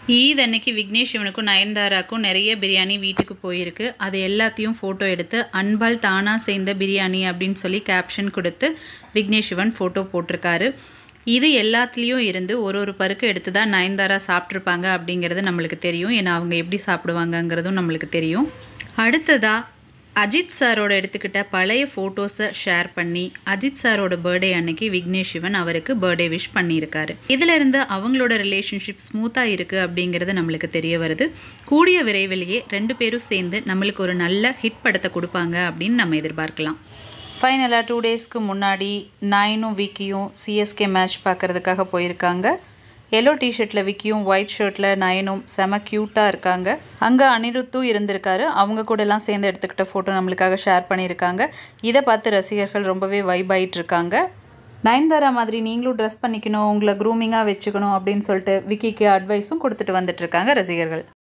ஈத் அன்னைக்கு விக்னேஷ் சிவனுக்கும் நயன்தாராக்கும் நிறைய பிரியாணி வீட்டுக்கு போயிருக்கு அது எல்லாத்தையும் ஃபோட்டோ எடுத்து அன்பால் தானாக சேர்ந்த பிரியாணி அப்படின்னு சொல்லி கேப்ஷன் கொடுத்து விக்னேஷ் சிவன் ஃபோட்டோ போட்டிருக்காரு இது எல்லாத்துலேயும் இருந்து ஒரு ஒரு பருக்கு எடுத்து தான் நயன்தாரா சாப்பிட்ருப்பாங்க அப்படிங்கிறது நம்மளுக்கு தெரியும் ஏன்னா அவங்க எப்படி சாப்பிடுவாங்கங்கிறதும் நம்மளுக்கு தெரியும் அடுத்ததாக அஜித் சாரோட எடுத்துக்கிட்ட பழைய ஃபோட்டோஸை ஷேர் பண்ணி அஜித் சாரோட பர்த்டே அன்னைக்கு விக்னேஷ் சிவன் அவருக்கு பர்த்டே விஷ் பண்ணியிருக்காரு இதுல இருந்து அவங்களோட ரிலேஷன்ஷிப் ஸ்மூத்தாக இருக்குது அப்படிங்கிறது நம்மளுக்கு தெரிய வருது கூடிய விரைவிலேயே ரெண்டு பேரும் சேர்ந்து நம்மளுக்கு ஒரு நல்ல ஹிட் படத்தை கொடுப்பாங்க அப்படின்னு நம்ம எதிர்பார்க்கலாம் ஃபைனலாக டூ டேஸ்க்கு முன்னாடி நைனும் விக்கியும் சிஎஸ்கே மேட்ச் பார்க்கறதுக்காக போயிருக்காங்க எல்லோ டிஷர்ட்டில் விக்கியும் ஒயிட் ஷர்ட்டில் நயனும் செம க்யூட்டாக இருக்காங்க அங்கே அனிருத்தும் இருந்திருக்காரு அவங்க கூட எல்லாம் சேர்ந்து எடுத்துக்கிட்ட ஃபோட்டோ நம்மளுக்காக ஷேர் பண்ணியிருக்காங்க இதை பார்த்து ரசிகர்கள் ரொம்பவே வைப் ஆயிட்டு இருக்காங்க நயன்தாரா மாதிரி நீங்களும் ட்ரெஸ் பண்ணிக்கணும் உங்களை க்ரூமிங்காக வச்சுக்கணும் அப்படின்னு சொல்லிட்டு விக்கிக்கு அட்வைஸும் கொடுத்துட்டு வந்துட்டு இருக்காங்க ரசிகர்கள்